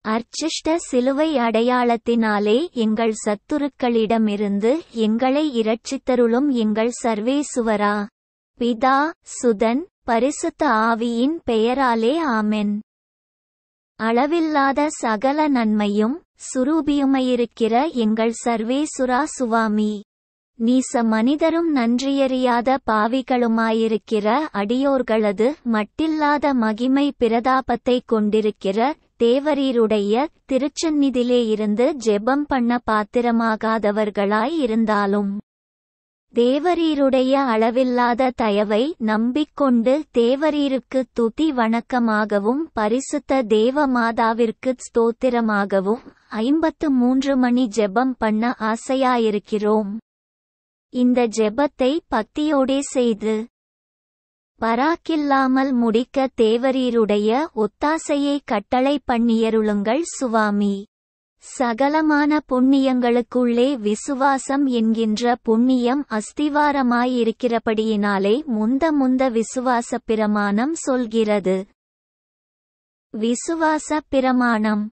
அர்ச்சிஷ்ட சிலுவை அடையாளத்தினாலே எங்கள் சத்துருக்களிடமிருந்து எங்களை இரட்சித்தருளும் எங்கள் சர்வேசுவரா பிதா சுதன் பரிசுத்த ஆவியின் பெயராலே ஆமென் அளவில்லாத சகல நன்மையும் சுரூபியுமையிருக்கிற எங்கள் சர்வேசுரா சுவாமி நீச மனிதரும் நன்றியறியாத பாவிகளுமாயிருக்கிற அடியோர்களது மட்டில்லாத மகிமை பிரதாபத்தை கொண்டிருக்கிற தேவரீருடைய திருச்சந்நிதிலே இருந்து ஜெபம் பண்ண பாத்திரமாகாதவர்களாய் இருந்தாலும் தேவரீருடைய அளவில்லாத தயவை நம்பிக்கொண்டு தேவரீருக்கு துதி வணக்கமாகவும் பரிசுத்த தேவ மாதாவிற்கு ஸ்தோத்திரமாகவும் ஐம்பத்து மூன்று மணி ஜெபம் பண்ண ஆசையாயிருக்கிறோம் இந்த ஜெபத்தை பக்தியோடே செய்து பராக்கில்லாமல் முடிக்க தேவரீருடைய ஒத்தாசையை கட்டளை பண்ணியருளுங்கள் சுவாமி சகலமான புண்ணியங்களுக்குள்ளே விசுவாசம் என்கின்ற புண்ணியம் அஸ்திவாரமாயிருக்கிறபடியினாலே முந்த முந்த விசுவாச பிரமாணம் சொல்கிறது விசுவாச பிரமாணம்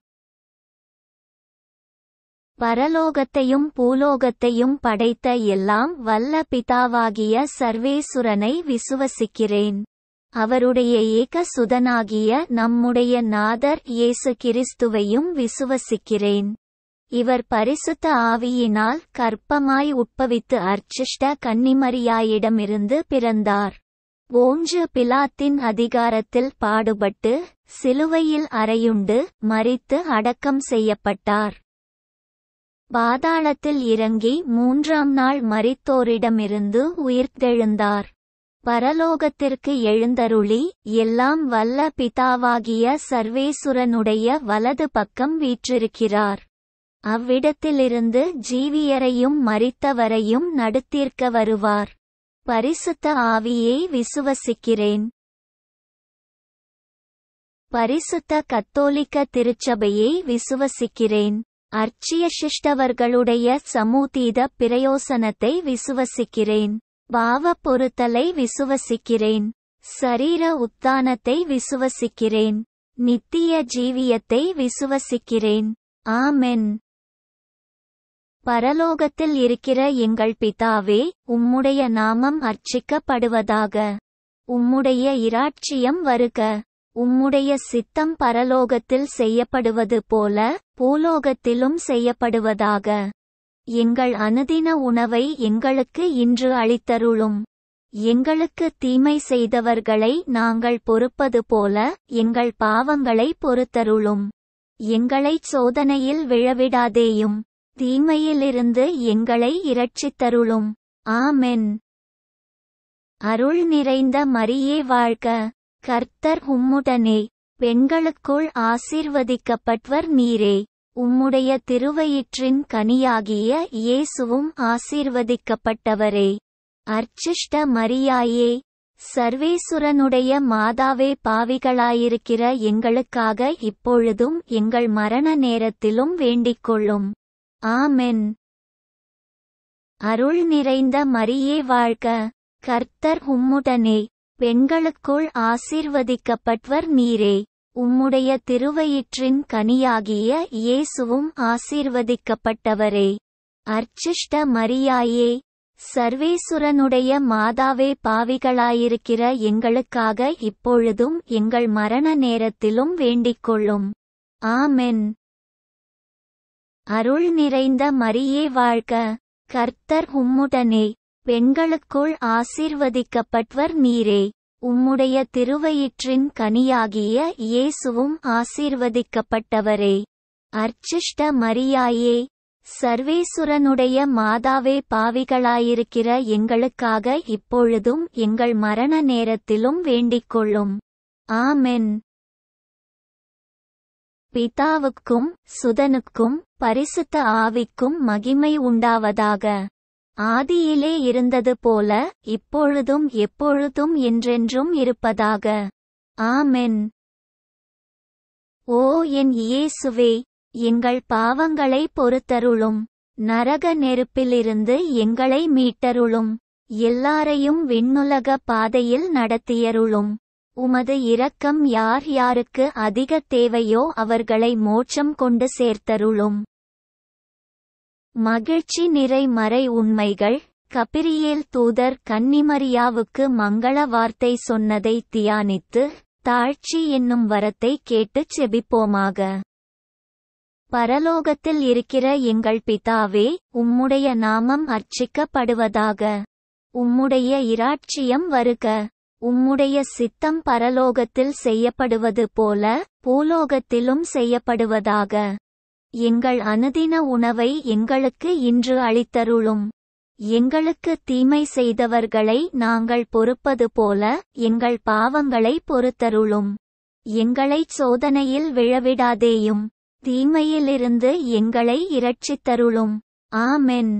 பரலோகத்தையும் பூலோகத்தையும் படைத்த எல்லாம் வல்ல பிதாவாகிய சர்வேசுரனை விசுவசிக்கிறேன் அவருடைய ஏக சுதனாகிய நம்முடைய நாதர் இயேசு கிறிஸ்துவையும் விசுவசிக்கிறேன் இவர் பரிசுத்த ஆவியினால் கற்பமாய் உட்பவித்து அர்ச்சிஷ்ட கன்னிமரியாயிடமிருந்து பிறந்தார் ஓஞ்சு பிலாத்தின் அதிகாரத்தில் பாடுபட்டு சிலுவையில் அறையுண்டு மரித்து அடக்கம் செய்யப்பட்டார் பாதாளத்தில் இறங்கி மூன்றாம் நாள் மரித்தோரிடமிருந்து உயிர்த்தெழுந்தார் பரலோகத்திற்கு எழுந்தருளி எல்லாம் வல்ல பிதாவாகிய சர்வேசுரனுடைய வலது பக்கம் வீற்றிருக்கிறார் அவ்விடத்திலிருந்து ஜீவியரையும் மரித்தவரையும் நடுத்தீர்க்க வருவார் பரிசுத்த ஆவியை விசுவசிக்கிறேன் பரிசுத்த கத்தோலிக்க திருச்சபையை விசுவசிக்கிறேன் அர்ச்சிய சிஷ்டவர்களுடைய சமூதீத பிரயோசனத்தை விசுவசிக்கிறேன் பாவ பொருத்தலை விசுவசிக்கிறேன் சரீர உத்தானத்தை விசுவசிக்கிறேன் நித்திய ஜீவியத்தை விசுவசிக்கிறேன் ஆமென் பரலோகத்தில் இருக்கிற எங்கள் பிதாவே உம்முடைய நாமம் அர்ச்சிக்கப்படுவதாக உம்முடைய இராட்சியம் வருக உம்முடைய சித்தம் பரலோகத்தில் செய்யப்படுவது போல பூலோகத்திலும் செய்யப்படுவதாக எங்கள் அனுதின உணவை எங்களுக்கு இன்று அளித்தருளும் எங்களுக்கு தீமை செய்தவர்களை நாங்கள் பொறுப்பது போல எங்கள் பாவங்களை பொறுத்தருளும் எங்களைச் சோதனையில் விழவிடாதேயும் தீமையிலிருந்து எங்களை இரட்சித்தருளும் ஆமென் அருள் நிறைந்த மரியே வாழ்க கர்த்தர் உம்முடனே பெண்களுக்குள் ஆசீர்வதிக்கப்பட்டவர் நீரே உம்முடைய திருவயிற்றின் கனியாகிய இயேசுவும் ஆசீர்வதிக்கப்பட்டவரே அர்ச்சிஷ்ட மரியாயே சர்வேசுரனுடைய மாதாவே பாவிகளாயிருக்கிற எங்களுக்காக இப்பொழுதும் எங்கள் மரண நேரத்திலும் வேண்டிக்கொள்ளும் ஆமென் அருள் நிறைந்த மரியே வாழ்க கர்த்தர் உம்முடனே பெண்களுக்குள் ஆசீர்வதிக்கப்பட்டவர் நீரே உம்முடைய திருவயிற்றின் கனியாகிய இயேசுவும் ஆசீர்வதிக்கப்பட்டவரே அர்ச்சிஷ்ட மரியாயே சர்வேசுரனுடைய மாதாவே பாவிகளாயிருக்கிற எங்களுக்காக இப்பொழுதும் எங்கள் மரண நேரத்திலும் வேண்டிக்கொள்ளும் ஆமென் அருள் நிறைந்த மரியே வாழ்க கர்த்தர் உம்முடனே பெண்களுக்குள் ஆசீர்வதிக்கப்பட்டவர் நீரே உம்முடைய திருவயிற்றின் கனியாகிய இயேசுவும் ஆசீர்வதிக்கப்பட்டவரே அர்ச்சிஷ்ட மரியாயே சர்வேசுரனுடைய மாதாவே பாவிகளாயிருக்கிற எங்களுக்காக இப்பொழுதும் எங்கள் மரண நேரத்திலும் வேண்டிக்கொள்ளும் ஆமென் பிதாவுக்கும் சுதனுக்கும் பரிசுத்த ஆவிக்கும் மகிமை உண்டாவதாக ஆதியிலே இருந்தது போல இப்பொழுதும் எப்பொழுதும் என்றென்றும் இருப்பதாக ஆமென் ஓ என் இயேசுவே எங்கள் பாவங்களை பொறுத்தருளும் நரக நெருப்பிலிருந்து எங்களை மீட்டருளும் எல்லாரையும் விண்ணுலக பாதையில் நடத்தியருளும் உமது இரக்கம் யார் யாருக்கு அதிக தேவையோ அவர்களை மோட்சம் கொண்டு சேர்த்தருளும் மகிழ்ச்சி நிறை மறை உண்மைகள் கபிரியேல் தூதர் கன்னிமரியாவுக்கு மங்கள வார்த்தை சொன்னதை தியானித்து தாழ்ச்சி என்னும் வரத்தை கேட்டுச் செபிப்போமாக பரலோகத்தில் இருக்கிற எங்கள் பிதாவே உம்முடைய நாமம் அர்ச்சிக்கப்படுவதாக உம்முடைய இராட்சியம் வருக உம்முடைய சித்தம் பரலோகத்தில் செய்யப்படுவது போல பூலோகத்திலும் செய்யப்படுவதாக எங்கள் அனுதின உணவை எங்களுக்கு இன்று அளித்தருளும் எங்களுக்கு தீமை செய்தவர்களை நாங்கள் பொறுப்பது போல எங்கள் பாவங்களை பொறுத்தருளும் எங்களைச் சோதனையில் விழவிடாதேயும் தீமையிலிருந்து எங்களை இரட்சித்தருளும் ஆமென்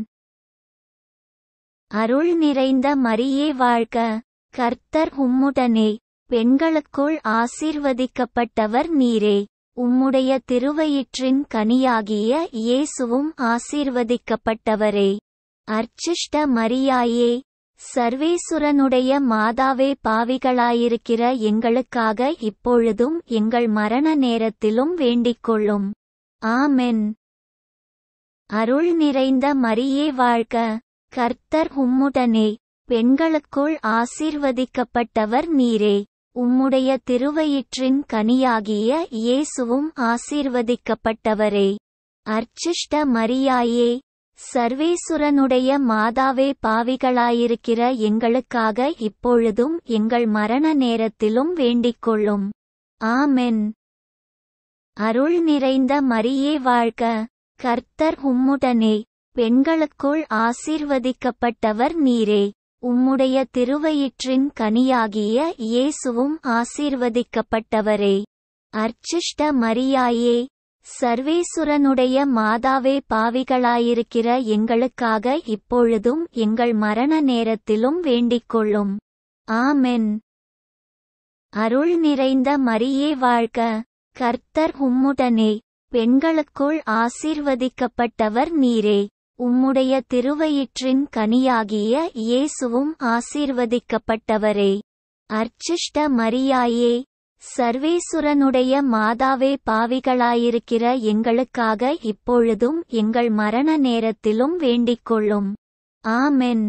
அருள் நிறைந்த மரியே வாழ்க கர்த்தர் உம்முடனே பெண்களுக்குள் ஆசீர்வதிக்கப்பட்டவர் நீரே உம்முடைய திருவயிற்றின் கனியாகிய இயேசுவும் ஆசீர்வதிக்கப்பட்டவரே அர்ச்சிஷ்ட மரியாயே சர்வேசுரனுடைய மாதாவே பாவிகளாயிருக்கிற எங்களுக்காக இப்பொழுதும் எங்கள் மரண நேரத்திலும் வேண்டிக்கொள்ளும் ஆமென் அருள் நிறைந்த மரியே வாழ்க கர்த்தர் உம்முடனே பெண்களுக்குள் ஆசீர்வதிக்கப்பட்டவர் நீரே உம்முடைய திருவயிற்றின் கனியாகிய இயேசுவும் ஆசீர்வதிக்கப்பட்டவரே அர்ச்சிஷ்ட மரியாயே சர்வேசுரனுடைய மாதாவே பாவிகளாயிருக்கிற எங்களுக்காக இப்பொழுதும் எங்கள் மரண நேரத்திலும் வேண்டிக்கொள்ளும் ஆமென் அருள் நிறைந்த மரியே வாழ்க கர்த்தர் உம்முடனே பெண்களுக்குள் ஆசீர்வதிக்கப்பட்டவர் நீரே உம்முடைய திருவயிற்றின் கனியாகிய இயேசுவும் ஆசீர்வதிக்கப்பட்டவரே அர்ச்சிஷ்ட மரியாயே சர்வேசுரனுடைய மாதாவே பாவிகளாயிருக்கிற எங்களுக்காக இப்பொழுதும் எங்கள் மரண நேரத்திலும் வேண்டிக்கொள்ளும் ஆமென் அருள் நிறைந்த மரியே வாழ்க கர்த்தர் உம்முடனே பெண்களுக்குள் ஆசீர்வதிக்கப்பட்டவர் நீரே உம்முடைய திருவயிற்றின் கனியாகிய இயேசுவும் ஆசீர்வதிக்கப்பட்டவரே அர்ச்சிஷ்ட மரியாயே சர்வேசுரனுடைய மாதாவே பாவிகளாயிருக்கிற எங்களுக்காக இப்பொழுதும் எங்கள் மரண நேரத்திலும் வேண்டிக்கொள்ளும் ஆமென்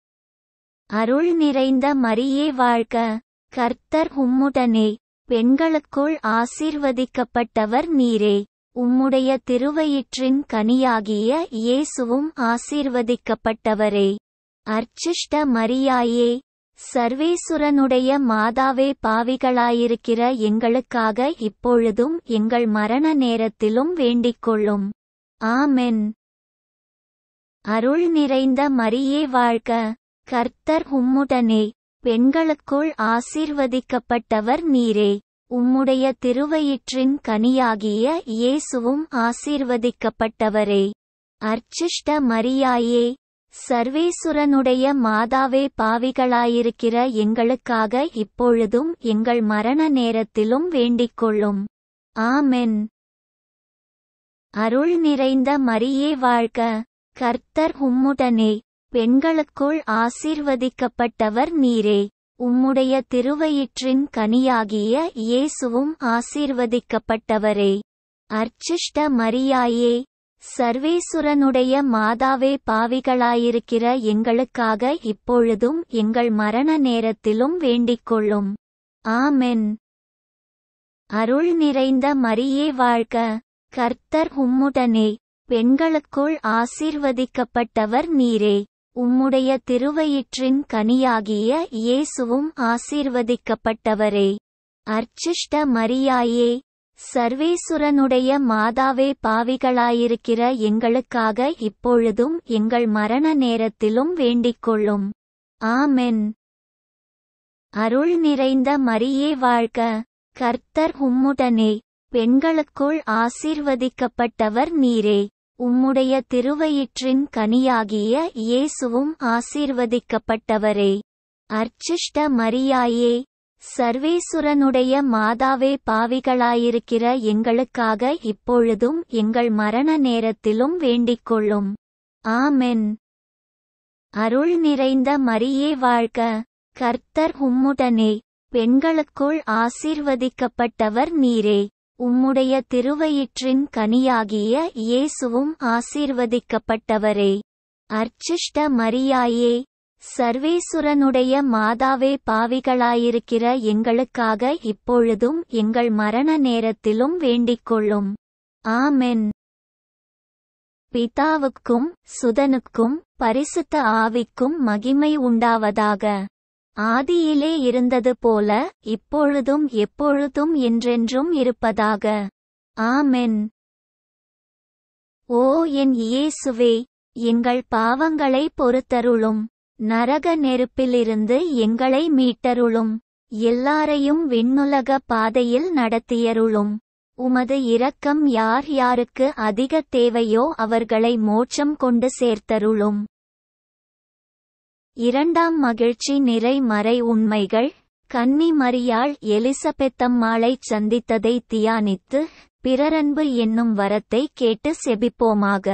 அருள் நிறைந்த மரியே வாழ்க கர்த்தர் உம்முடனே பெண்களுக்குள் ஆசீர்வதிக்கப்பட்டவர் நீரே உம்முடைய திருவயிற்றின் கனியாகிய இயேசுவும் ஆசீர்வதிக்கப்பட்டவரே அர்ச்சிஷ்ட மரியாயே சர்வேசுரனுடைய மாதாவே பாவிகளாயிருக்கிற எங்களுக்காக இப்பொழுதும் எங்கள் மரண நேரத்திலும் வேண்டிக்கொள்ளும் ஆமென் அருள் நிறைந்த மரியே வாழ்க கர்த்தர் உம்முடனே பெண்களுக்குள் ஆசீர்வதிக்கப்பட்டவர் நீரே உம்முடைய திருவயிற்றின் கனியாகிய இயேசுவும் ஆசீர்வதிக்கப்பட்டவரே அர்ச்சிஷ்ட மரியாயே சர்வேசுரனுடைய மாதாவே பாவிகளாயிருக்கிற எங்களுக்காக இப்பொழுதும் எங்கள் மரண நேரத்திலும் வேண்டிக்கொள்ளும் ஆமென் அருள் நிறைந்த மரியே வாழ்க கர்த்தர் உம்முடனே பெண்களுக்குள் ஆசீர்வதிக்கப்பட்டவர் நீரே உம்முடைய திருவயிற்றின் கனியாகிய இயேசுவும் ஆசீர்வதிக்கப்பட்டவரே அர்ச்சிஷ்ட மரியாயே சர்வேசுரனுடைய மாதாவே பாவிகளாயிருக்கிற எங்களுக்காக இப்பொழுதும் எங்கள் மரண நேரத்திலும் வேண்டிக்கொள்ளும் ஆமென் அருள் நிறைந்த மரியே வாழ்க கர்த்தர் உம்முடனே பெண்களுக்குள் ஆசீர்வதிக்கப்பட்டவர் நீரே உம்முடைய திருவயிற்றின் கனியாகிய இயேசுவும் ஆசீர்வதிக்கப்பட்டவரே அர்ச்சிஷ்ட மரியாயே சர்வேசுரனுடைய மாதாவே பாவிகளாயிருக்கிற எங்களுக்காக இப்பொழுதும் எங்கள் மரண நேரத்திலும் வேண்டிக்கொள்ளும் ஆமென் அருள் நிறைந்த மரியே வாழ்க கர்த்தர் உம்முடனே பெண்களுக்குள் ஆசீர்வதிக்கப்பட்டவர் நீரே உம்முடைய திருவயிற்றின் கனியாகிய இயேசுவும் ஆசீர்வதிக்கப்பட்டவரே அர்ச்சிஷ்ட மரியாயே சர்வேசுரனுடைய மாதாவே பாவிகளாயிருக்கிற எங்களுக்காக இப்பொழுதும் எங்கள் மரண நேரத்திலும் வேண்டிக்கொள்ளும் ஆமென் அருள் நிறைந்த மரியே வாழ்க கர்த்தர் உம்முடனே பெண்களுக்குள் ஆசீர்வதிக்கப்பட்டவர் நீரே உம்முடைய திருவயிற்றின் கனியாகிய இயேசுவும் ஆசீர்வதிக்கப்பட்டவரே அர்ச்சிஷ்ட மரியாயே சர்வேசுரனுடைய மாதாவே பாவிகளாயிருக்கிற எங்களுக்காக இப்பொழுதும் எங்கள் மரண நேரத்திலும் வேண்டிக்கொள்ளும் ஆமென் பிதாவுக்கும் சுதனுக்கும் பரிசுத்த ஆவிக்கும் மகிமை உண்டாவதாக ஆதியிலே இருந்தது போல இப்பொழுதும் எப்பொழுதும் என்றென்றும் இருப்பதாக ஆமென் ஓ என் இயேசுவே எங்கள் பாவங்களை பொறுத்தருளும் நரக நெருப்பிலிருந்து எங்களை மீட்டருளும் எல்லாரையும் விண்ணுலக பாதையில் நடத்தியருளும் உமது இரக்கம் யார் யாருக்கு அதிக தேவையோ அவர்களை மோட்சம் கொண்டு சேர்த்தருளும் இரண்டாம் மகிழ்ச்சி நிறை மறை உண்மைகள் கன்னி மரியாள் எலிசபெத்தம்மாளைச் சந்தித்ததை தியானித்து பிறரன்பு என்னும் வரத்தை கேட்டு செபிப்போமாக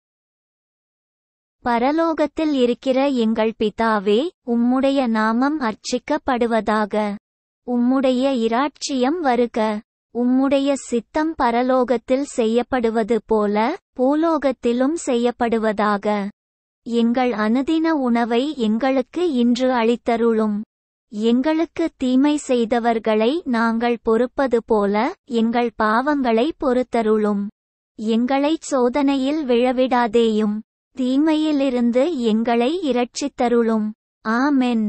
பரலோகத்தில் இருக்கிற எங்கள் பிதாவே உம்முடைய நாமம் அர்ச்சிக்கப்படுவதாக உம்முடைய இராட்சியம் வருக உம்முடைய சித்தம் பரலோகத்தில் செய்யப்படுவது போல பூலோகத்திலும் செய்யப்படுவதாக எங்கள் அனுதின உணவை எங்களுக்கு இன்று அளித்தருளும் எங்களுக்கு தீமை செய்தவர்களை நாங்கள் பொறுப்பது போல எங்கள் பாவங்களை பொறுத்தருளும் எங்களைச் சோதனையில் விழவிடாதேயும் தீமையிலிருந்து எங்களை இரட்சித்தருளும் ஆமென்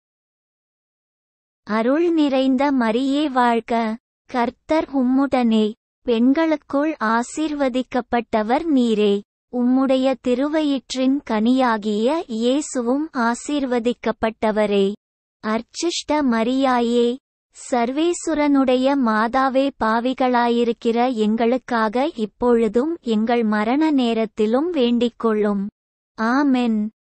அருள் நிறைந்த மரியே வாழ்க கர்த்தர் உம்முடனே பெண்களுக்குள் ஆசீர்வதிக்கப்பட்டவர் நீரே உம்முடைய திருவயிற்றின் கனியாகிய இயேசுவும் ஆசீர்வதிக்கப்பட்டவரே அர்ச்சிஷ்ட மரியாயே சர்வேசுரனுடைய மாதாவே பாவிகளாயிருக்கிற எங்களுக்காக இப்பொழுதும் எங்கள் மரண நேரத்திலும் வேண்டிக்கொள்ளும் ஆமென்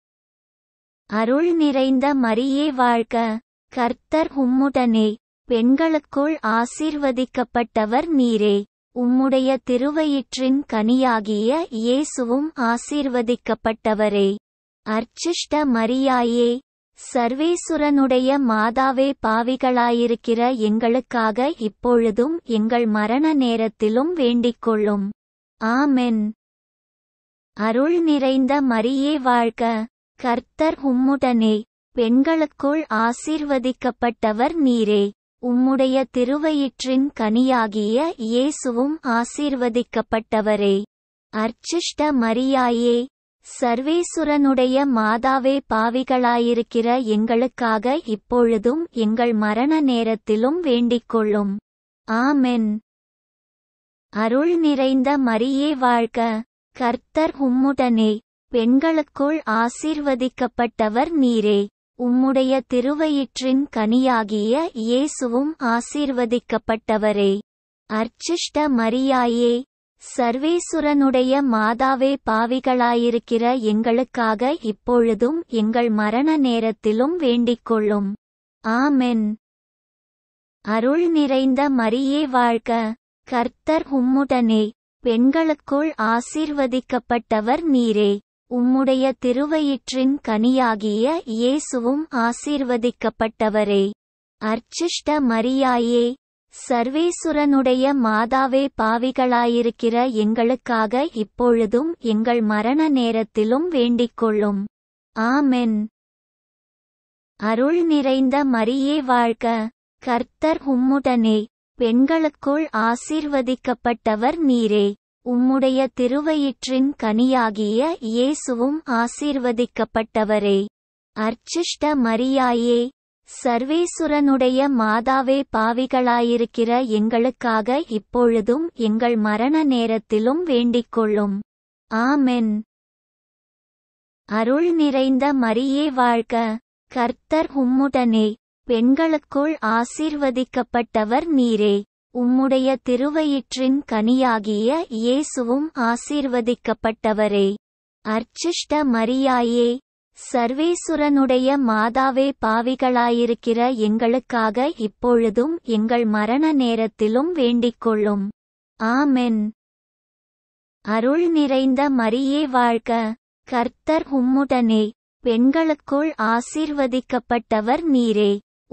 அருள் நிறைந்த மரியே வாழ்க கர்த்தர் உம்முடனே பெண்களுக்குள் ஆசீர்வதிக்கப்பட்டவர் நீரே உம்முடைய திருவயிற்றின் கனியாகிய இயேசுவும் ஆசீர்வதிக்கப்பட்டவரே அர்ச்சிஷ்ட மரியாயே சர்வேசுரனுடைய மாதாவே பாவிகளாயிருக்கிற எங்களுக்காக இப்பொழுதும் எங்கள் மரண நேரத்திலும் வேண்டிக்கொள்ளும் ஆமென் அருள் நிறைந்த மரியே வாழ்க கர்த்தர் உம்முடனே பெண்களுக்குள் ஆசீர்வதிக்கப்பட்டவர் நீரே உம்முடைய திருவயிற்றின் கனியாகிய இயேசுவும் ஆசீர்வதிக்கப்பட்டவரே அர்ச்சிஷ்ட மரியாயே சர்வேசுரனுடைய மாதாவே பாவிகளாயிருக்கிற எங்களுக்காக இப்பொழுதும் எங்கள் மரண நேரத்திலும் வேண்டிக்கொள்ளும் ஆமென் அருள் நிறைந்த மரியே வாழ்க கர்த்தர் உம்முடனே பெண்களுக்குள் ஆசீர்வதிக்கப்பட்டவர் நீரே உம்முடைய திருவயிற்றின் கனியாகிய இயேசுவும் ஆசீர்வதிக்கப்பட்டவரே அர்ச்சிஷ்ட மரியாயே சர்வேசுரனுடைய மாதாவே பாவிகளாயிருக்கிற எங்களுக்காக இப்பொழுதும் எங்கள் மரண நேரத்திலும் வேண்டிக்கொள்ளும் ஆமென் அருள் நிறைந்த மரியே வாழ்க கர்த்தர் உம்முடனே பெண்களுக்குள் ஆசீர்வதிக்கப்பட்டவர் நீரே உம்முடைய திருவயிற்றின் கனியாகிய இயேசுவும் ஆசீர்வதிக்கப்பட்டவரே அர்ச்சிஷ்ட மரியாயே சர்வேசுரனுடைய மாதாவே பாவிகளாயிருக்கிற எங்களுக்காக இப்பொழுதும் எங்கள் மரண நேரத்திலும் வேண்டிக்கொள்ளும் ஆமென் அருள் நிறைந்த மரியே வாழ்க கர்த்தர் உம்முடனே பெண்களுக்குள் ஆசீர்வதிக்கப்பட்டவர் நீரே உம்முடைய திருவயிற்றின் கனியாகிய இயேசுவும் ஆசீர்வதிக்கப்பட்டவரே அர்ச்சிஷ்ட மரியாயே சர்வேசுரனுடைய மாதாவே பாவிகளாயிருக்கிற எங்களுக்காக இப்பொழுதும் எங்கள் மரண நேரத்திலும் வேண்டிக்கொள்ளும் ஆமென் அருள் நிறைந்த மரியே வாழ்க கர்த்தர் உம்முடனே பெண்களுக்குள் ஆசீர்வதிக்கப்பட்டவர் நீரே உம்முடைய திருவயிற்றின் கனியாகிய இயேசுவும் ஆசீர்வதிக்கப்பட்டவரே அர்ச்சிஷ்ட மரியாயே சர்வேசுரனுடைய மாதாவே பாவிகளாயிருக்கிற எங்களுக்காக இப்பொழுதும் எங்கள் மரண நேரத்திலும் வேண்டிக்கொள்ளும் ஆமென் அருள் நிறைந்த மரியே வாழ்க கர்த்தர் உம்முடனே பெண்களுக்குள் ஆசீர்வதிக்கப்பட்டவர் நீரே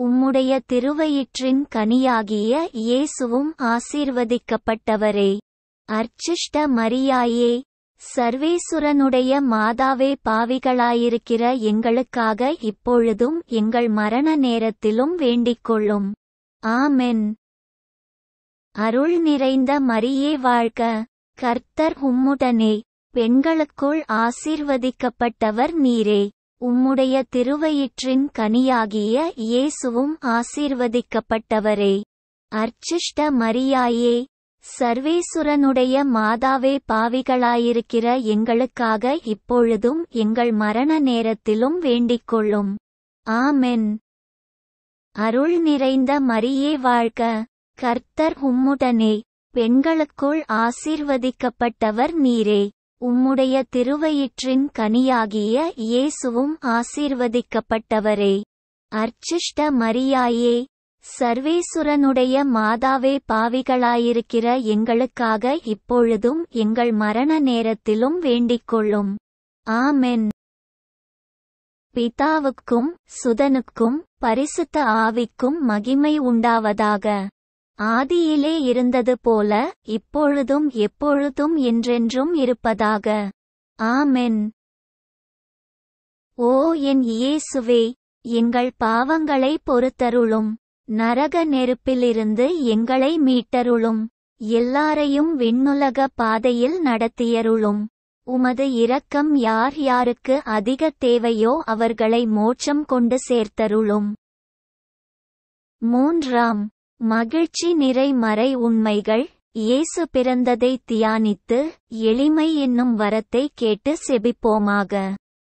உம்முடைய திருவயிற்றின் கனியாகிய இயேசுவும் ஆசீர்வதிக்கப்பட்டவரே அர்ச்சிஷ்ட மரியாயே சர்வேசுரனுடைய மாதாவே பாவிகளாயிருக்கிற எங்களுக்காக இப்பொழுதும் எங்கள் மரண நேரத்திலும் வேண்டிக்கொள்ளும் ஆமென் அருள் நிறைந்த மரியே வாழ்க கர்த்தர் உம்முடனே பெண்களுக்குள் ஆசீர்வதிக்கப்பட்டவர் நீரே உம்முடைய திருவயிற்றின் கனியாகிய இயேசுவும் ஆசீர்வதிக்கப்பட்டவரே அர்ச்சிஷ்ட மரியாயே சர்வேசுரனுடைய மாதாவே பாவிகளாயிருக்கிற எங்களுக்காக இப்பொழுதும் எங்கள் மரண நேரத்திலும் வேண்டிக்கொள்ளும் ஆமென் அருள் நிறைந்த மரியே வாழ்க கர்த்தர் உம்முடனே பெண்களுக்குள் ஆசீர்வதிக்கப்பட்டவர் நீரே உம்முடைய திருவயிற்றின் கனியாகிய இயேசுவும் ஆசீர்வதிக்கப்பட்டவரே அர்ச்சிஷ்ட மரியாயே சர்வேசுரனுடைய மாதாவே பாவிகளாயிருக்கிற எங்களுக்காக இப்பொழுதும் எங்கள் மரண நேரத்திலும் வேண்டிக்கொள்ளும் ஆமென் பிதாவுக்கும் சுதனுக்கும் பரிசுத்த ஆவிக்கும் மகிமை உண்டாவதாக ஆதியிலே இருந்தது போல இப்பொழுதும் எப்பொழுதும் என்றென்றும் இருப்பதாக ஆமென் ஓ என் இயேசுவே எங்கள் பாவங்களை பொறுத்தருளும் நரக நெருப்பிலிருந்து எங்களை மீட்டருளும் எல்லாரையும் விண்ணுலக பாதையில் நடத்தியருளும் உமது இரக்கம் யார் யாருக்கு அதிக தேவையோ அவர்களை மோட்சம் கொண்டு சேர்த்தருளும் மூன்றாம் மகிழ்ச்சி நிறை மறை உண்மைகள் இயேசு பிறந்ததை தியானித்து எளிமை என்னும் வரத்தை கேட்டு செபிப்போமாக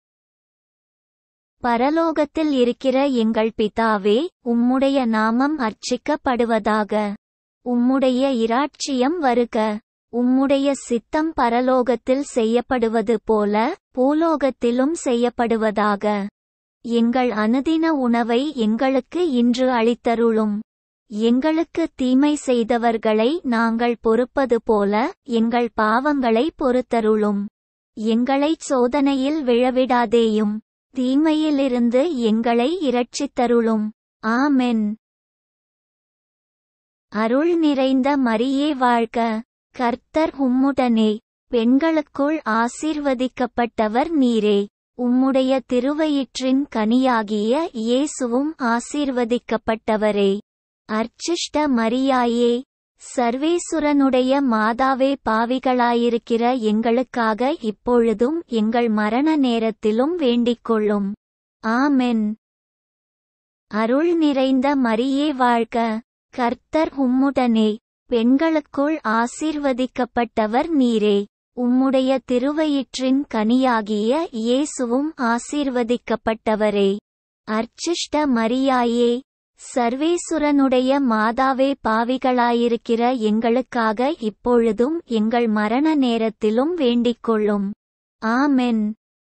பரலோகத்தில் இருக்கிற எங்கள் பிதாவே உம்முடைய நாமம் அர்ச்சிக்கப்படுவதாக உம்முடைய இராட்சியம் வருக உம்முடைய சித்தம் பரலோகத்தில் செய்யப்படுவது போல பூலோகத்திலும் செய்யப்படுவதாக எங்கள் அனுதின உணவை எங்களுக்கு இன்று அளித்தருளும் எங்களுக்கு தீமை செய்தவர்களை நாங்கள் பொறுப்பது போல எங்கள் பாவங்களை பொறுத்தருளும் எங்களைச் சோதனையில் விழவிடாதேயும் தீமையிலிருந்து எங்களை இரட்சித்தருளும் ஆமென் அருள் நிறைந்த மரியே வாழ்க கர்த்தர் உம்முடனே பெண்களுக்குள் ஆசீர்வதிக்கப்பட்டவர் நீரே உம்முடைய திருவயிற்றின் கனியாகிய இயேசுவும் ஆசீர்வதிக்கப்பட்டவரே அர்ச்சிஷ்ட மரியாயே சர்வேசுரனுடைய மாதாவே பாவிகளாயிருக்கிற எங்களுக்காக இப்பொழுதும் எங்கள் மரண நேரத்திலும் வேண்டிக்கொள்ளும் ஆமென் அருள் நிறைந்த மரியே வாழ்க கர்த்தர் உம்முடனே பெண்களுக்குள் ஆசீர்வதிக்கப்பட்டவர் நீரே உம்முடைய திருவயிற்றின் கனியாகிய இயேசுவும் ஆசீர்வதிக்கப்பட்டவரே அர்ச்சிஷ்ட மரியாயே சர்வேசுரனுடைய மாதாவே பாவிகளாயிருக்கிற எங்களுக்காக இப்பொழுதும் எங்கள் மரண நேரத்திலும் வேண்டிக்கொள்ளும் ஆமென்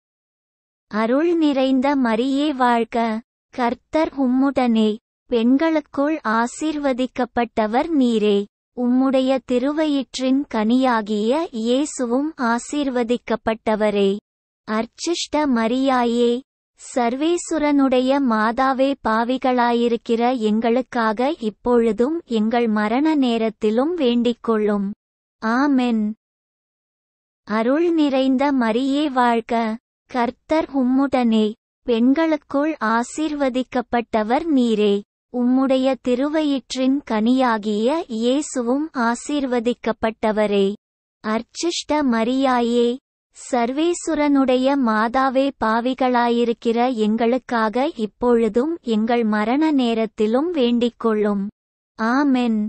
அருள் நிறைந்த மரியே வாழ்க கர்த்தர் உம்முடனே பெண்களுக்குள் ஆசீர்வதிக்கப்பட்டவர் நீரே உம்முடைய திருவயிற்றின் கனியாகிய இயேசுவும் ஆசீர்வதிக்கப்பட்டவரே அர்ச்சிஷ்ட மரியாயே சர்வேசுரனுடைய மாதாவே பாவிகளாயிருக்கிற எங்களுக்காக இப்பொழுதும் எங்கள் மரண நேரத்திலும் வேண்டிக்கொள்ளும் ஆமென் அருள் நிறைந்த மரியே வாழ்க கர்த்தர் உம்முடனே பெண்களுக்குள் ஆசீர்வதிக்கப்பட்டவர் நீரே உம்முடைய திருவயிற்றின் கனியாகிய இயேசுவும் ஆசீர்வதிக்கப்பட்டவரே அர்ச்சிஷ்ட மரியாயே சர்வேசுரனுடைய மாதாவே பாவிகளாயிருக்கிற எங்களுக்காக இப்பொழுதும் எங்கள் மரண நேரத்திலும் வேண்டிக்கொள்ளும் ஆமென்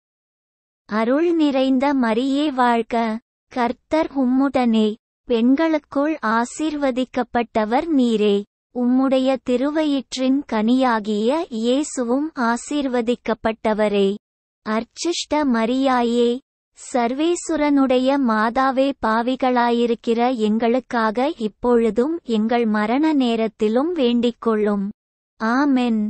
அருள் நிறைந்த மரியே வாழ்க கர்த்தர் உம்முடனே பெண்களுக்குள் ஆசீர்வதிக்கப்பட்டவர் நீரே உம்முடைய திருவயிற்றின் கனியாகிய இயேசுவும் ஆசீர்வதிக்கப்பட்டவரே அர்ச்சிஷ்ட மரியாயே சர்வேசுரனுடைய மாதாவே பாவிகளாயிருக்கிற எங்களுக்காக இப்பொழுதும் எங்கள் மரண நேரத்திலும் வேண்டிக்கொள்ளும் ஆமென்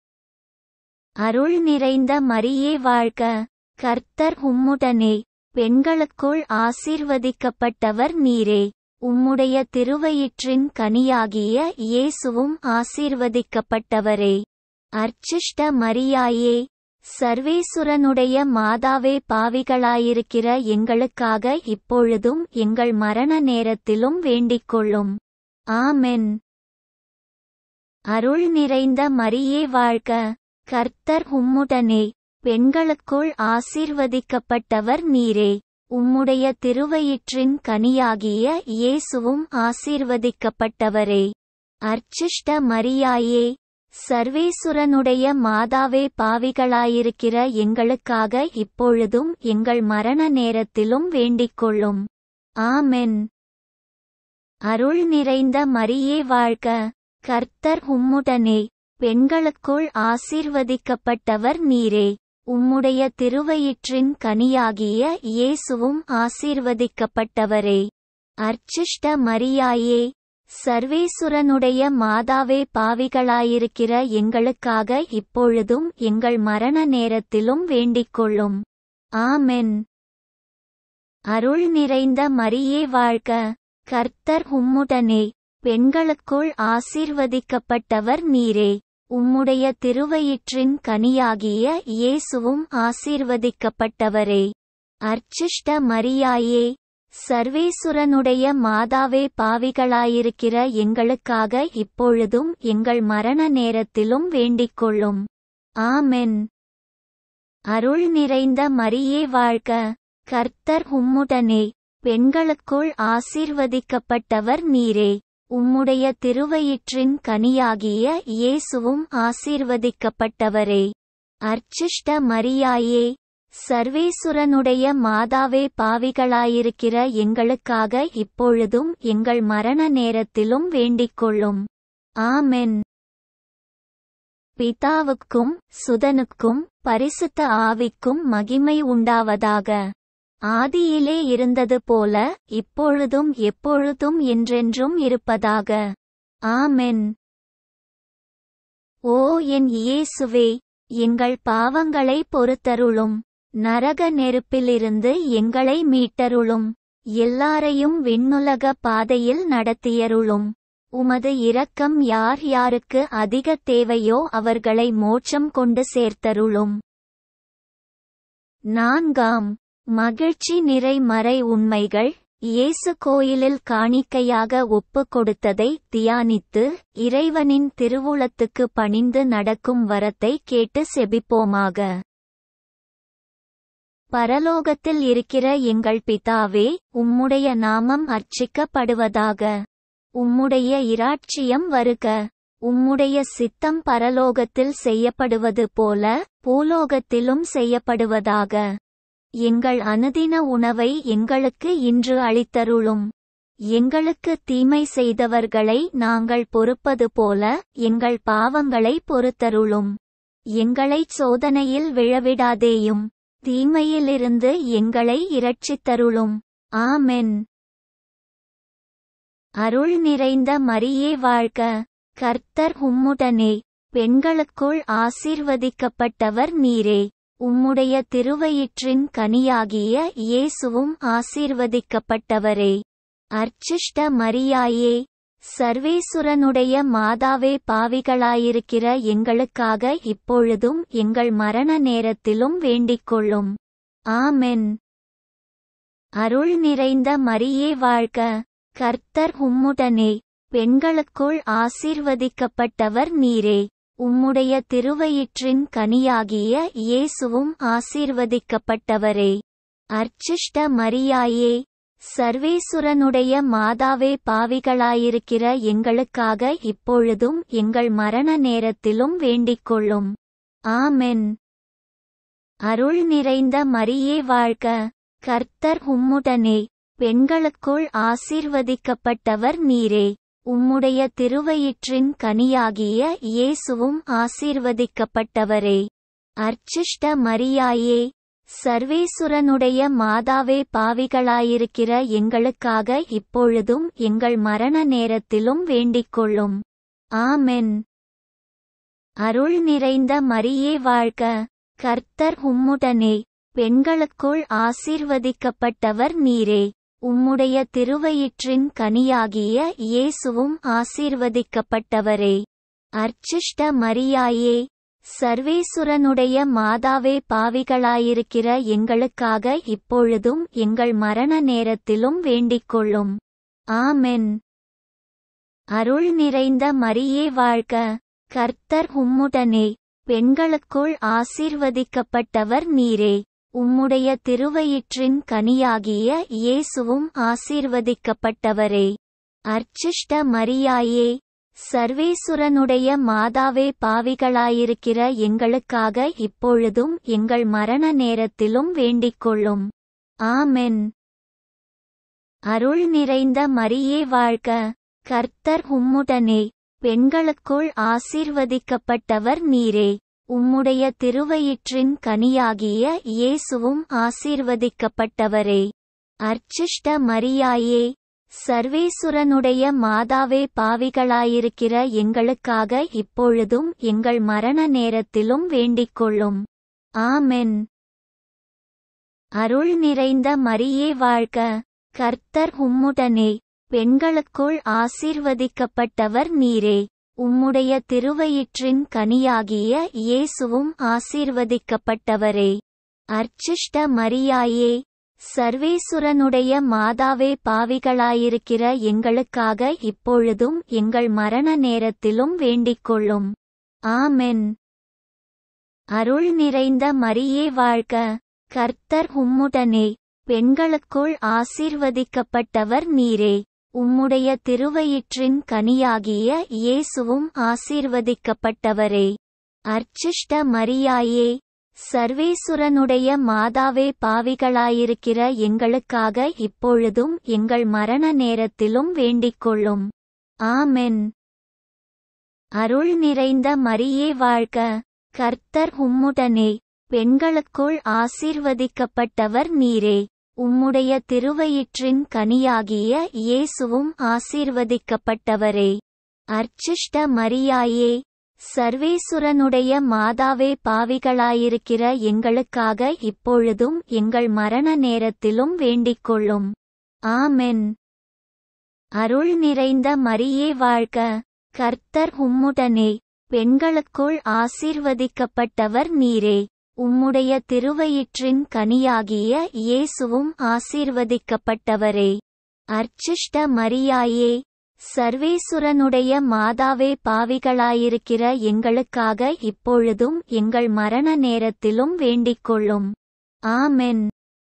அருள் நிறைந்த மரியே வாழ்க கர்த்தர் உம்முடனே பெண்களுக்குள் ஆசீர்வதிக்கப்பட்டவர் நீரே உம்முடைய திருவயிற்றின் கனியாகிய இயேசுவும் ஆசீர்வதிக்கப்பட்டவரே அர்ச்சிஷ்ட மரியாயே சர்வேசுரனுடைய மாதாவே பாவிகளாயிருக்கிற எங்களுக்காக இப்பொழுதும் எங்கள் மரண நேரத்திலும் வேண்டிக்கொள்ளும் ஆமென் அருள் நிறைந்த மரியே வாழ்க கர்த்தர் உம்முடனே பெண்களுக்குள் ஆசீர்வதிக்கப்பட்டவர் நீரே உம்முடைய திருவயிற்றின் கனியாகிய இயேசுவும் ஆசீர்வதிக்கப்பட்டவரே அர்ச்சிஷ்ட மரியாயே சர்வேசுரனுடைய மாதாவே பாவிகளாயிருக்கிற எங்களுக்காக இப்பொழுதும் எங்கள் மரண நேரத்திலும் வேண்டிக்கொள்ளும் ஆமென் அருள் நிறைந்த மரியே வாழ்க கர்த்தர் உம்முடனே பெண்களுக்குள் ஆசீர்வதிக்கப்பட்டவர் நீரே உம்முடைய திருவயிற்றின் கனியாகிய இயேசுவும் ஆசீர்வதிக்கப்பட்டவரே அர்ச்சிஷ்ட மரியாயே சர்வேசுரனுடைய மாதாவே பாவிகளாயிருக்கிற எங்களுக்காக இப்பொழுதும் எங்கள் மரண நேரத்திலும் வேண்டிக்கொள்ளும் ஆமென் அருள் நிறைந்த மரியே வாழ்க கர்த்தர் உம்முடனே பெண்களுக்குள் ஆசீர்வதிக்கப்பட்டவர் நீரே உம்முடைய திருவயிற்றின் கனியாகிய இயேசுவும் ஆசீர்வதிக்கப்பட்டவரே அர்ச்சிஷ்ட மரியாயே சர்வேசுரனுடைய மாதாவே பாவிகளாயிருக்கிற எங்களுக்காக இப்பொழுதும் எங்கள் மரண நேரத்திலும் வேண்டிக்கொள்ளும் ஆமென் அருள் நிறைந்த மரியே வாழ்க கர்த்தர் உம்முடனே பெண்களுக்குள் ஆசீர்வதிக்கப்பட்டவர் நீரே உம்முடைய திருவயிற்றின் கனியாகிய இயேசுவும் ஆசீர்வதிக்கப்பட்டவரே அர்ச்சிஷ்ட மரியாயே சர்வேசுரனுடைய மாதாவே பாவிகளாயிருக்கிற எங்களுக்காக இப்பொழுதும் எங்கள் மரண நேரத்திலும் வேண்டிக்கொள்ளும் ஆமென் பிதாவுக்கும் சுதனுக்கும் பரிசுத்த ஆவிக்கும் மகிமை உண்டாவதாக ஆதியிலே இருந்தது போல இப்பொழுதும் எப்பொழுதும் என்றென்றும் இருப்பதாக ஆமென் ஓ என் இயேசுவே எங்கள் பாவங்களை பொறுத்தருளும் நரக நெருப்பிலிருந்து எங்களை மீட்டருளும் எல்லாரையும் விண்ணுலக பாதையில் நடத்தியருளும் உமது இரக்கம் யார் யாருக்கு அதிக தேவையோ அவர்களை மோட்சம் கொண்டு சேர்த்தருளும் நான்காம் மகிழ்ச்சி நிறை மறை உண்மைகள் இயேசு கோயிலில் காணிக்கையாக ஒப்பு கொடுத்ததை தியானித்து இறைவனின் திருவுளத்துக்கு பணிந்து நடக்கும் வரத்தை கேட்டு செபிப்போமாக பரலோகத்தில் இருக்கிற எங்கள் பிதாவே உம்முடைய நாமம் அர்ச்சிக்கப்படுவதாக உம்முடைய இராட்சியம் வருக உம்முடைய சித்தம் பரலோகத்தில் செய்யப்படுவது போல பூலோகத்திலும் செய்யப்படுவதாக எங்கள் அனுதின உணவை எங்களுக்கு இன்று அளித்தருளும் எங்களுக்கு தீமை செய்தவர்களை நாங்கள் பொறுப்பது போல எங்கள் பாவங்களை பொறுத்தருளும் எங்களைச் சோதனையில் விழவிடாதேயும் தீமையிலிருந்து எங்களை இரட்சித்தருளும் ஆமென் அருள் நிறைந்த மரியே வாழ்க கர்த்தர் உம்முடனே பெண்களுக்குள் ஆசீர்வதிக்கப்பட்டவர் நீரே உம்முடைய திருவயிற்றின் கனியாகிய இயேசுவும் ஆசீர்வதிக்கப்பட்டவரே அர்ச்சிஷ்ட மரியாயே சர்வேசுரனுடைய மாதாவே பாவிகளாயிருக்கிற எங்களுக்காக இப்பொழுதும் எங்கள் மரண நேரத்திலும் வேண்டிக்கொள்ளும் ஆமென் அருள் நிறைந்த மரியே வாழ்க கர்த்தர் உம்முடனே பெண்களுக்குள் ஆசீர்வதிக்கப்பட்டவர் நீரே உம்முடைய திருவயிற்றின் கனியாகிய இயேசுவும் ஆசீர்வதிக்கப்பட்டவரே அர்ச்சிஷ்ட மரியாயே சர்வேசுரனுடைய மாதாவே பாவிகளாயிருக்கிற எங்களுக்காக இப்பொழுதும் எங்கள் மரண நேரத்திலும் வேண்டிக்கொள்ளும் ஆமென் அருள் நிறைந்த மரியே வாழ்க கர்த்தர் உம்முடனே பெண்களுக்குள் ஆசீர்வதிக்கப்பட்டவர் நீரே உம்முடைய திருவயிற்றின் கனியாகிய இயேசுவும் ஆசீர்வதிக்கப்பட்டவரே அர்ச்சிஷ்ட மரியாயே சர்வேசுரனுடைய மாதாவே பாவிகளாயிருக்கிற எங்களுக்காக இப்பொழுதும் எங்கள் மரண நேரத்திலும் வேண்டிக்கொள்ளும் ஆமென் அருள் நிறைந்த மரியே வாழ்க கர்த்தர் உம்முடனே பெண்களுக்குள் ஆசீர்வதிக்கப்பட்டவர் நீரே உம்முடைய திருவயிற்றின் கனியாகிய இயேசுவும் ஆசீர்வதிக்கப்பட்டவரே அர்ச்சிஷ்ட மரியாயே சர்வேசுரனுடைய மாதாவே பாவிகளாயிருக்கிற எங்களுக்காக இப்பொழுதும் எங்கள் மரண நேரத்திலும் வேண்டிக்கொள்ளும் ஆமென் அருள் நிறைந்த மரியே வாழ்க கர்த்தர் உம்முடனே பெண்களுக்குள் ஆசீர்வதிக்கப்பட்டவர் நீரே உம்முடைய திருவயிற்றின் கனியாகிய இயேசுவும் ஆசீர்வதிக்கப்பட்டவரே அர்ச்சிஷ்ட மரியாயே சர்வேசுரனுடைய மாதாவே பாவிகளாயிருக்கிற எங்களுக்காக இப்பொழுதும் எங்கள் மரண நேரத்திலும் வேண்டிக்கொள்ளும் ஆமென் அருள் நிறைந்த மரியே வாழ்க கர்த்தர் உம்முடனே பெண்களுக்குள் ஆசீர்வதிக்கப்பட்டவர் நீரே உம்முடைய திருவயிற்றின் கனியாகிய இயேசுவும் ஆசீர்வதிக்கப்பட்டவரே அர்ச்சிஷ்ட மரியாயே சர்வேசுரனுடைய மாதாவே பாவிகளாயிருக்கிற எங்களுக்காக இப்பொழுதும் எங்கள் மரண நேரத்திலும் வேண்டிக்கொள்ளும் ஆமென் அருள் நிறைந்த மரியே வாழ்க கர்த்தர் உம்முடனே பெண்களுக்குள் ஆசீர்வதிக்கப்பட்டவர் நீரே உம்முடைய திருவயிற்றின் கனியாகிய இயேசுவும் ஆசீர்வதிக்கப்பட்டவரே அர்ச்சிஷ்ட மரியாயே சர்வேசுரனுடைய மாதாவே பாவிகளாயிருக்கிற எங்களுக்காக இப்பொழுதும் எங்கள் மரண நேரத்திலும் வேண்டிக்கொள்ளும் ஆமென் அருள் நிறைந்த மரியே வாழ்க கர்த்தர் உம்முடனே பெண்களுக்குள் ஆசீர்வதிக்கப்பட்டவர் நீரே உம்முடைய திருவயிற்றின் கனியாகிய இயேசுவும் ஆசீர்வதிக்கப்பட்டவரே அர்ச்சிஷ்ட மரியாயே சர்வேசுரனுடைய மாதாவே பாவிகளாயிருக்கிற எங்களுக்காக இப்பொழுதும் எங்கள் மரண நேரத்திலும் வேண்டிக்கொள்ளும் ஆமென் அருள் நிறைந்த மரியே வாழ்க கர்த்தர் உம்முடனே பெண்களுக்குள் ஆசீர்வதிக்கப்பட்டவர் நீரே உம்முடைய திருவயிற்றின் கனியாகிய இயேசுவும் ஆசீர்வதிக்கப்பட்டவரே அர்ச்சிஷ்ட மரியாயே சர்வேசுரனுடைய மாதாவே பாவிகளாயிருக்கிற எங்களுக்காக இப்பொழுதும் எங்கள் மரண நேரத்திலும் வேண்டிக்கொள்ளும் ஆமென் அருள் நிறைந்த மரியே வாழ்க கர்த்தர் உம்முடனே பெண்களுக்குள் ஆசீர்வதிக்கப்பட்டவர் நீரே உம்முடைய திருவயிற்றின் கனியாகிய இயேசுவும் ஆசீர்வதிக்கப்பட்டவரே அர்ச்சிஷ்ட மரியாயே சர்வேசுரனுடைய மாதாவே பாவிகளாயிருக்கிற எங்களுக்காக இப்பொழுதும் எங்கள் மரண நேரத்திலும் வேண்டிக்கொள்ளும் ஆமென்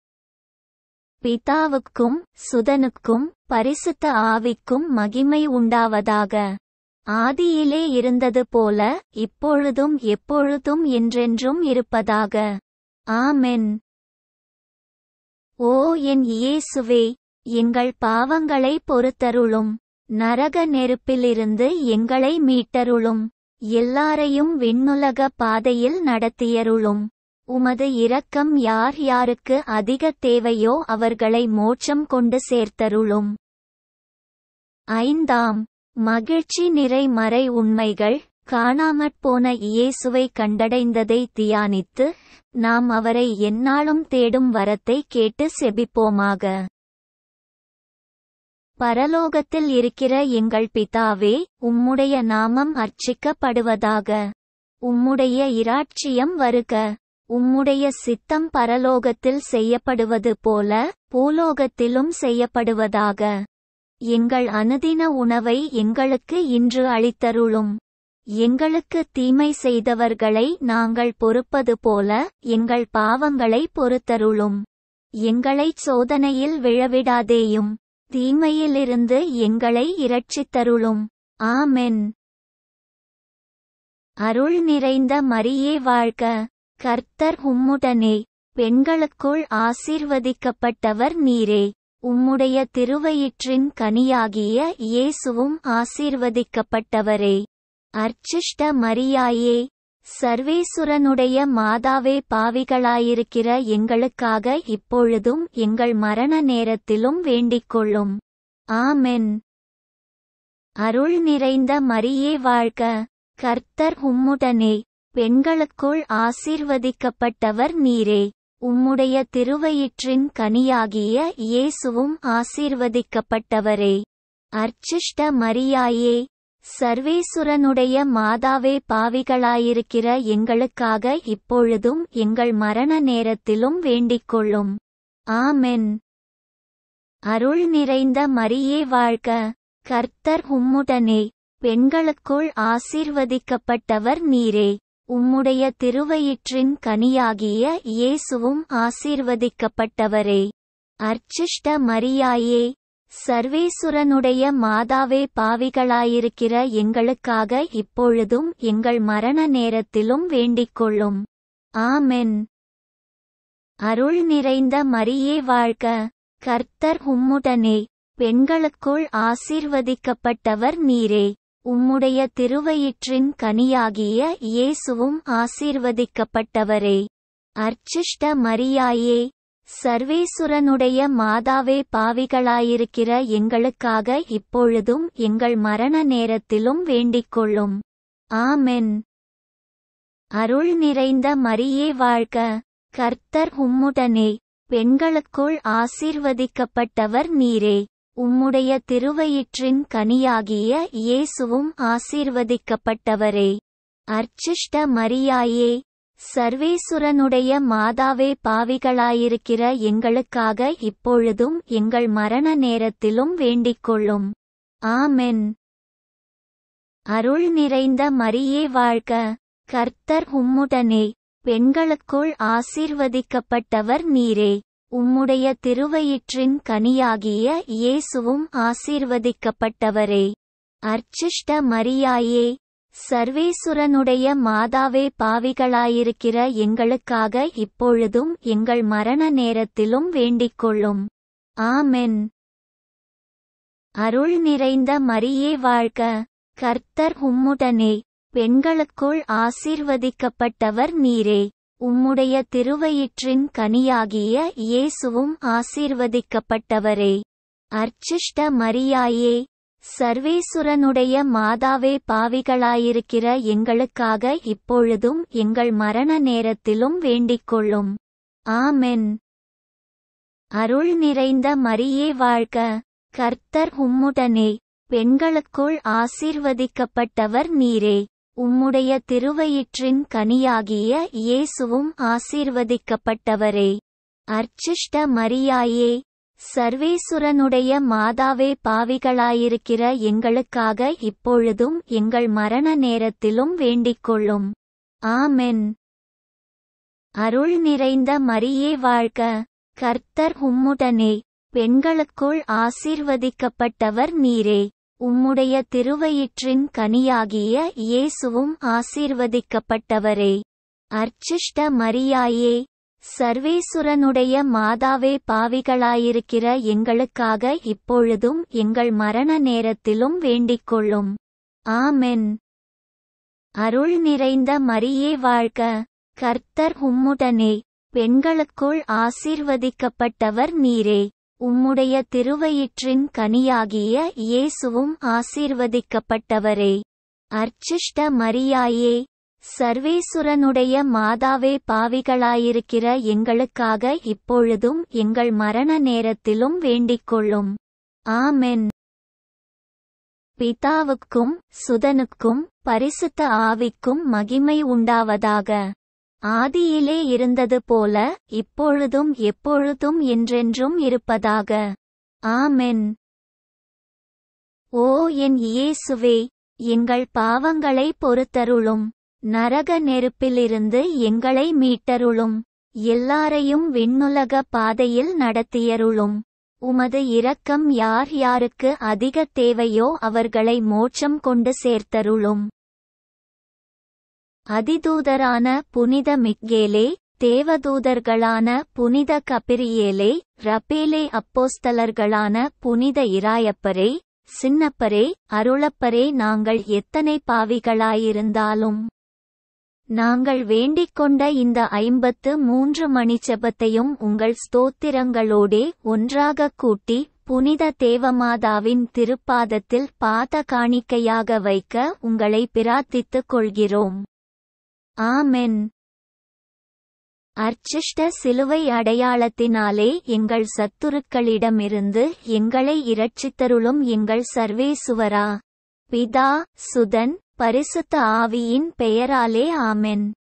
பிதாவுக்கும் சுதனுக்கும் பரிசுத்த ஆவிக்கும் மகிமை உண்டாவதாக ஆதியிலே இருந்தது போல இப்பொழுதும் எப்பொழுதும் என்றென்றும் இருப்பதாக ஆமென் ஓ என் இயேசுவே எங்கள் பாவங்களை பொறுத்தருளும் நரக நெருப்பிலிருந்து எங்களை மீட்டருளும் எல்லாரையும் விண்ணுலக பாதையில் நடத்தியருளும் உமது இரக்கம் யார் யாருக்கு அதிக தேவையோ அவர்களை மோட்சம் கொண்டு சேர்த்தருளும் ஐந்தாம் மகிழ்ச்சி நிறை மறை உண்மைகள் காணாமற் போன இயேசுவை கண்டடைந்ததை தியானித்து நாம் அவரை எந்நாளும் தேடும் வரத்தை கேட்டு செபிப்போமாக பரலோகத்தில் இருக்கிற எங்கள் பிதாவே உம்முடைய நாமம் அர்ச்சிக்கப்படுவதாக உம்முடைய இராட்சியம் வருக உம்முடைய சித்தம் பரலோகத்தில் செய்யப்படுவது போல பூலோகத்திலும் செய்யப்படுவதாக எங்கள் அனுதின உணவை எங்களுக்கு இன்று அளித்தருளும் எங்களுக்கு தீமை செய்தவர்களை நாங்கள் பொறுப்பது போல எங்கள் பாவங்களை பொறுத்தருளும் எங்களைச் சோதனையில் விழவிடாதேயும் தீமையிலிருந்து எங்களை இரட்சித்தருளும் ஆமென் அருள் நிறைந்த மரியே வாழ்க கர்த்தர் உம்முடனே பெண்களுக்குள் ஆசீர்வதிக்கப்பட்டவர் நீரே உம்முடைய திருவயிற்றின் கனியாகிய இயேசுவும் ஆசீர்வதிக்கப்பட்டவரே அர்ச்சிஷ்ட மரியாயே சர்வேசுரனுடைய மாதாவே பாவிகளாயிருக்கிற எங்களுக்காக இப்பொழுதும் எங்கள் மரண நேரத்திலும் வேண்டிக்கொள்ளும் ஆமென் அருள் நிறைந்த மரியே வாழ்க கர்த்தர் உம்முடனே பெண்களுக்குள் ஆசீர்வதிக்கப்பட்டவர் நீரே உம்முடைய திருவயிற்றின் கனியாகிய இயேசுவும் ஆசீர்வதிக்கப்பட்டவரே அர்ச்சிஷ்ட மரியாயே சர்வேசுரனுடைய மாதாவே பாவிகளாயிருக்கிற எங்களுக்காக இப்பொழுதும் எங்கள் மரண நேரத்திலும் வேண்டிக் கொள்ளும் ஆமென் அருள் நிறைந்த மரியே வாழ்க கர்த்தர் உம்முடனே பெண்களுக்குள் ஆசீர்வதிக்கப்பட்டவர் நீரே உம்முடைய திருவயிற்றின் கனியாகிய இயேசுவும் ஆசீர்வதிக்கப்பட்டவரே அர்ச்சிஷ்ட மரியாயே சர்வேசுரனுடைய மாதாவே பாவிகளாயிருக்கிற எங்களுக்காக இப்பொழுதும் எங்கள் மரண நேரத்திலும் வேண்டிக் கொள்ளும் ஆமென் அருள் நிறைந்த மரியே வாழ்க கர்த்தர் உம்முடனே பெண்களுக்குள் ஆசீர்வதிக்கப்பட்டவர் நீரே உம்முடைய திருவயிற்றின் கனியாகிய இயேசுவும் ஆசீர்வதிக்கப்பட்டவரே அர்ச்சிஷ்ட மரியாயே சர்வேசுரனுடைய மாதாவே பாவிகளாயிருக்கிற எங்களுக்காக இப்பொழுதும் எங்கள் மரண நேரத்திலும் வேண்டிக் கொள்ளும் ஆமென் அருள் நிறைந்த மரியே வாழ்க கர்த்தர் உம்முடனே பெண்களுக்குள் ஆசீர்வதிக்கப்பட்டவர் நீரே உம்முடைய திருவயிற்றின் கனியாகிய இயேசுவும் ஆசீர்வதிக்கப்பட்டவரே அர்ச்சிஷ்ட மரியாயே சர்வேசுரனுடைய மாதாவே பாவிகளாயிருக்கிற எங்களுக்காக இப்பொழுதும் எங்கள் மரண நேரத்திலும் வேண்டிக் கொள்ளும் ஆமென் அருள் நிறைந்த மரியே வாழ்க கர்த்தர் உம்முடனே பெண்களுக்குள் ஆசீர்வதிக்கப்பட்டவர் நீரே உம்முடைய திருவயிற்றின் கனியாகிய இயேசுவும் ஆசீர்வதிக்கப்பட்டவரே அர்ச்சிஷ்ட மரியாயே சர்வேசுரனுடைய மாதாவே பாவிகளாயிருக்கிற எங்களுக்காக இப்பொழுதும் எங்கள் மரண நேரத்திலும் வேண்டிக் கொள்ளும் ஆமென் அருள் நிறைந்த மரியே வாழ்க கர்த்தர் உம்முடனே பெண்களுக்குள் ஆசீர்வதிக்கப்பட்டவர் நீரே உம்முடைய திருவயிற்றின் கனியாகிய இயேசுவும் ஆசீர்வதிக்கப்பட்டவரே அர்ச்சிஷ்ட மரியாயே சர்வேசுரனுடைய மாதாவே பாவிகளாயிருக்கிற எங்களுக்காக இப்பொழுதும் எங்கள் மரண நேரத்திலும் வேண்டிக் கொள்ளும் ஆமென் அருள் நிறைந்த மரியே வாழ்க கர்த்தர் உம்முடனே பெண்களுக்குள் ஆசீர்வதிக்கப்பட்டவர் நீரே உம்முடைய திருவயிற்றின் கனியாகிய இயேசுவும் ஆசீர்வதிக்கப்பட்டவரே அர்ச்சிஷ்ட மரியாயே சர்வேசுரனுடைய மாதாவே பாவிகளாயிருக்கிற எங்களுக்காக இப்பொழுதும் எங்கள் மரண நேரத்திலும் வேண்டிக் கொள்ளும் ஆமென் அருள் நிறைந்த மரியே வாழ்க கர்த்தர் உம்முடனே பெண்களுக்குள் ஆசீர்வதிக்கப்பட்டவர் நீரே உம்முடைய திருவயிற்றின் கனியாகிய இயேசுவும் ஆசீர்வதிக்கப்பட்டவரே அர்ச்சிஷ்ட மரியாயே சர்வேசுரனுடைய மாதாவே பாவிகளாயிருக்கிற எங்களுக்காக இப்பொழுதும் எங்கள் மரண நேரத்திலும் வேண்டிக் கொள்ளும் ஆமென் அருள் நிறைந்த மரியே வாழ்க கர்த்தர் உம்முடனே பெண்களுக்குள் ஆசீர்வதிக்கப்பட்டவர் நீரே உம்முடைய திருவயிற்றின் கனியாகிய இயேசுவும் ஆசீர்வதிக்கப்பட்டவரே அர்ச்சிஷ்ட மரியாயே சர்வேசுரனுடைய மாதாவே பாவிகளாயிருக்கிற எங்களுக்காக இப்பொழுதும் எங்கள் மரண நேரத்திலும் வேண்டிக் கொள்ளும் ஆமென் பிதாவுக்கும் சுதனுக்கும் பரிசுத்த ஆவிக்கும் மகிமை உண்டாவதாக ஆதியிலே இருந்தது போல இப்பொழுதும் எப்பொழுதும் என்றென்றும் இருப்பதாக ஆமென் ஓ என் இயேசுவே எங்கள் பாவங்களை பொறுத்தருளும் நரக நெருப்பிலிருந்து எங்களை மீட்டருளும் எல்லாரையும் விண்ணுலக பாதையில் நடத்தியருளும் உமது இரக்கம் யார் யாருக்கு அதிக தேவையோ அவர்களை மோட்சம் கொண்டு சேர்த்தருளும் அதிதூதரான புனித மிக்கேலே தேவதூதர்களான புனித கபிரியேலே ரபேலே அப்போஸ்தலர்களான புனித இராயப்பரே சின்னப்பரே அருளப்பரே நாங்கள் எத்தனை பாவிகளாயிருந்தாலும் நாங்கள் வேண்டிக் கொண்ட இந்த ஐம்பத்து மூன்று மணிச்செபத்தையும் உங்கள் ஸ்தோத்திரங்களோடே ஒன்றாகக் கூட்டி புனித தேவமாதாவின் திருப்பாதத்தில் பாத காணிக்கையாக வைக்க உங்களை பிரார்த்தித்துக் கொள்கிறோம் ஆமென் அர்ச்சிஷ்ட சிலுவை அடையாளத்தினாலே எங்கள் சத்துருக்களிடமிருந்து எங்களை இரட்சித்தருளும் எங்கள் சர்வேசுவரா பிதா சுதன் பரிசுத்த ஆவியின் பெயராலே ஆமென்